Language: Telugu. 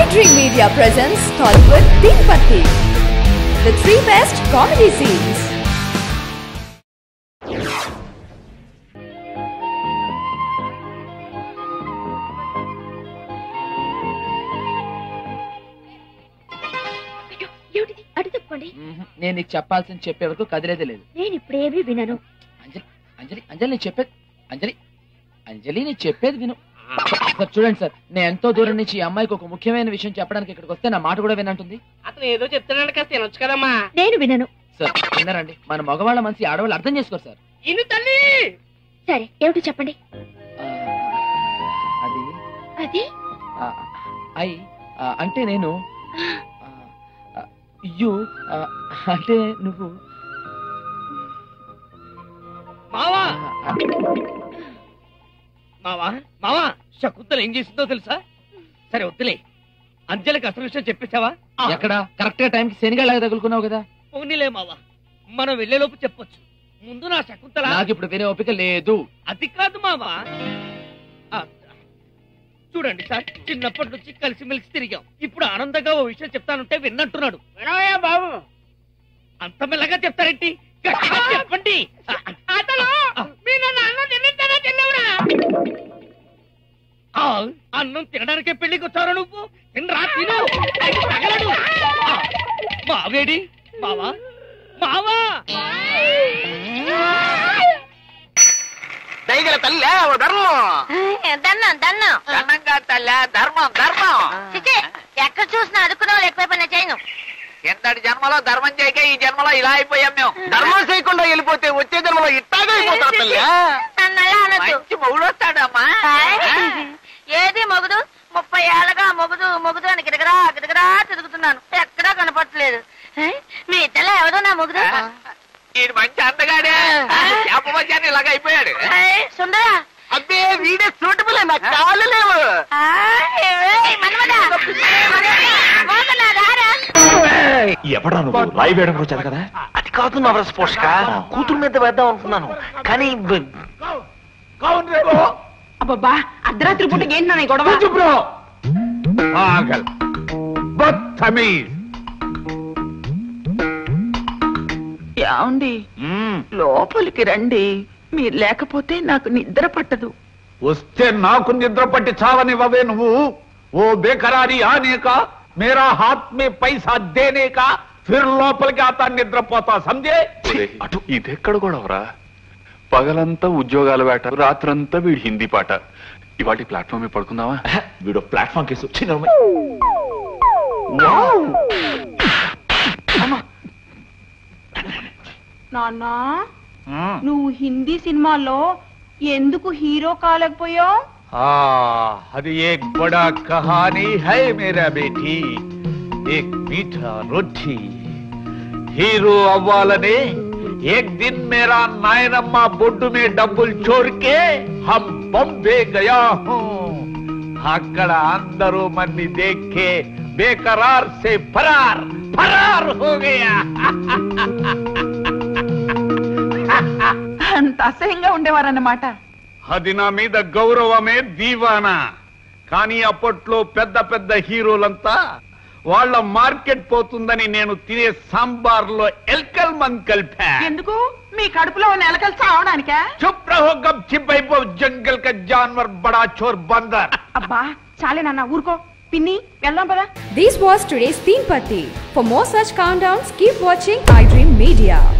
iDream Media presents Tollywood Teepatti. The three best comedy scenes. అయ్యో, ఏమిటిది అటు తప్పుకోండి మ్మ్. నేను నీకు చెప్పాల్సింది చెప్పే వరకు కదిలేదే లేదు నేను ఇప్పుడేమీ వినను అంజలి అంజలి అంజలి నేను చెప్పేది అంజలి అంజలి నేను చెప్పేది విను సార్ చూడండి సార్ నేను ఎంతో దూరం నుంచి ఈ అమ్మాయికి ఒక ముఖ్యమైన విషయం చెప్పడానికి ఇక్కడికి వస్తే నా మాట కూడా వినంటుంది అతను ఏదో చెప్తున్నాడు కాస్త తినొచ్చు కదమ్మా నేను వినను సార్ విన్నారండి మన మగవాళ్ళ మనసు ఆడవాళ్ళు అర్థం చేసుకోరు సార్ ఇను తల్లి సరే ఏమిటి చెప్పండి ఆ, అది అది ఆ, ఐ ఆ, అంటే నేను ఆ, యు ఆ, అంటే నువ్వు మావా ఆ, మావా మావా శకుంతలు ఏం చేసిందో తెలుసా సరే వద్దులే అంజలికి అసలు విషయం చెప్పేశావా ఎక్కడ కరెక్ట్ గా టైంకి శనిగాళ్ళగా తగులుకున్నావు కదా పోనీలే మావా మనం వెళ్లేలోపు చెప్పొచ్చు ముందు నా శకుంతల నాకు ఇప్పుడు వినే ఓపిక లేదు అది కాదు మావా ఆ, చూడండి సార్ చిన్నప్పటి నుంచి కలిసిమెలిసి తిరిగాం ఇప్పుడు ఆనందంగా ఓ విషయం చెప్తానంటే విన్నట్టున్నాడు బాబు అంత మెల్లగా చెప్తారేంటి గట్టిగా చెప్పండి ఆ, అన్నం తినడానికే పెళ్లికి వచ్చారా నువ్వు తినరా తిను తగలడు ఆ, మావేడి మావా మావా దయగల తల్లే ఓ ధర్మం దన్నం దన్నం దండంగా తల్లే ధర్మం ధర్మం చిచి ఎక్కడ చూసినా అదుకున్న వాళ్ళు ఎక్కువైపోయినా చేయను ఎంతటి జన్మలో ధర్మం చేయక ఈ జన్మలో ఇలా అయిపోయాం మేము ధర్మం చేయకుండా వెళ్ళిపోతే వచ్చే జన్మలో ఇట్టాగా అయిపోతాం తల్లి నన్ను అలా అనొద్దు మంచి మొగుడు వస్తాడమ్మా ఏది మొగుడు ముప్పై ఏళ్ళగా మొగుడు మొగుడు అని గిరగరా గిరగరా తిరుగుతున్నాను ఎక్కడా కనపడలేదు ఏ? మీ ఇద్దరు ఎవరు నా మొగుడు ఈడు మంచి అందగాడే చేప మధ్యాన్ని ఇలాగ అయిపోయాడు ఏ, సుందరా అబ్బే వీడే సూటబుల్ నాకు కాళ్ళు లేవు ఆ, ఏయ్, మన్మథా. మన్మథా, మోగనా, రారా. ఎవడా నువ్వు రాయి వేయడం కూడా చదువు కదా అది కాదు నా పోషక కూతురు మీద వేద్దాం అనుకున్నాను కానీ అబ్బబ్బా అర్ధరాత్రి పూట ఏంటి నాన్న ఈ గొడవ పాగల్ బత్తమీజ్ ఏమండి లోపలికి రండి మీరు లేకపోతే నాకు నిద్ర పట్టదు వస్తే నాకు నిద్ర పట్టి చావనివ్వవే నువ్వు ఓ బేకరారి ఆనే కా మేరా హాత్ మే పైసా దేనే కా ఫిర్ లోపలికి ఆతా నిద్రపోతా సంజే అటు ఇదెక్కడ గొడవరా పగలంతా ఉద్యోగాల వేట రాత్రంతా వీడి హిందీ పాట ఇవాటి ప్లాట్ఫామ్ మీద పడుకుందావా వీడు ప్లాట్ఫామ్ కేసు చిన్న నాన్న నువ్వు హిందీ సినిమాలో ఎందుకు హీరో కాలేకపోయావు అది ఏక్ బడా కహానీ హై మేరా బేటీ ఏక్ మీఠా రొట్టి హీరో అవ్వాలని ఏక్ దిన్ మేరా నాయనమ్మ బొడ్డు మే డబ్బులు చోరికే హమ్ బాంబే గయా హూ అక్కడ అందరూ మన్ని దేఖే బేకరార్ సే ఫరార్ ఫరార్ హో గయా అంత అసహ్యంగా ఉండేవారన్నమాట అది నా మీద గౌరవమే దీవానా కానీ అప్పట్లో పెద్ద పెద్ద హీరోలంతా వాళ్ళ మార్కెట్ పోతుందని నేను తినే సాంబార్లో ఎల్కల్ మంది కలిపా ఎందుకు మీ కడుపులో ఉన్న ఎలకలు చావడానికా చుప్ రహో గప్ చిప్ అయిపో జంగల్ కా జాన్వర్ బడా చోర్ బందర్ అబ్బా చాలే నాన్న ఊరుకో పిన్ని వెళ్దాం పదా This was today's Teepatti. For more such countdowns, keep watching iDream Media.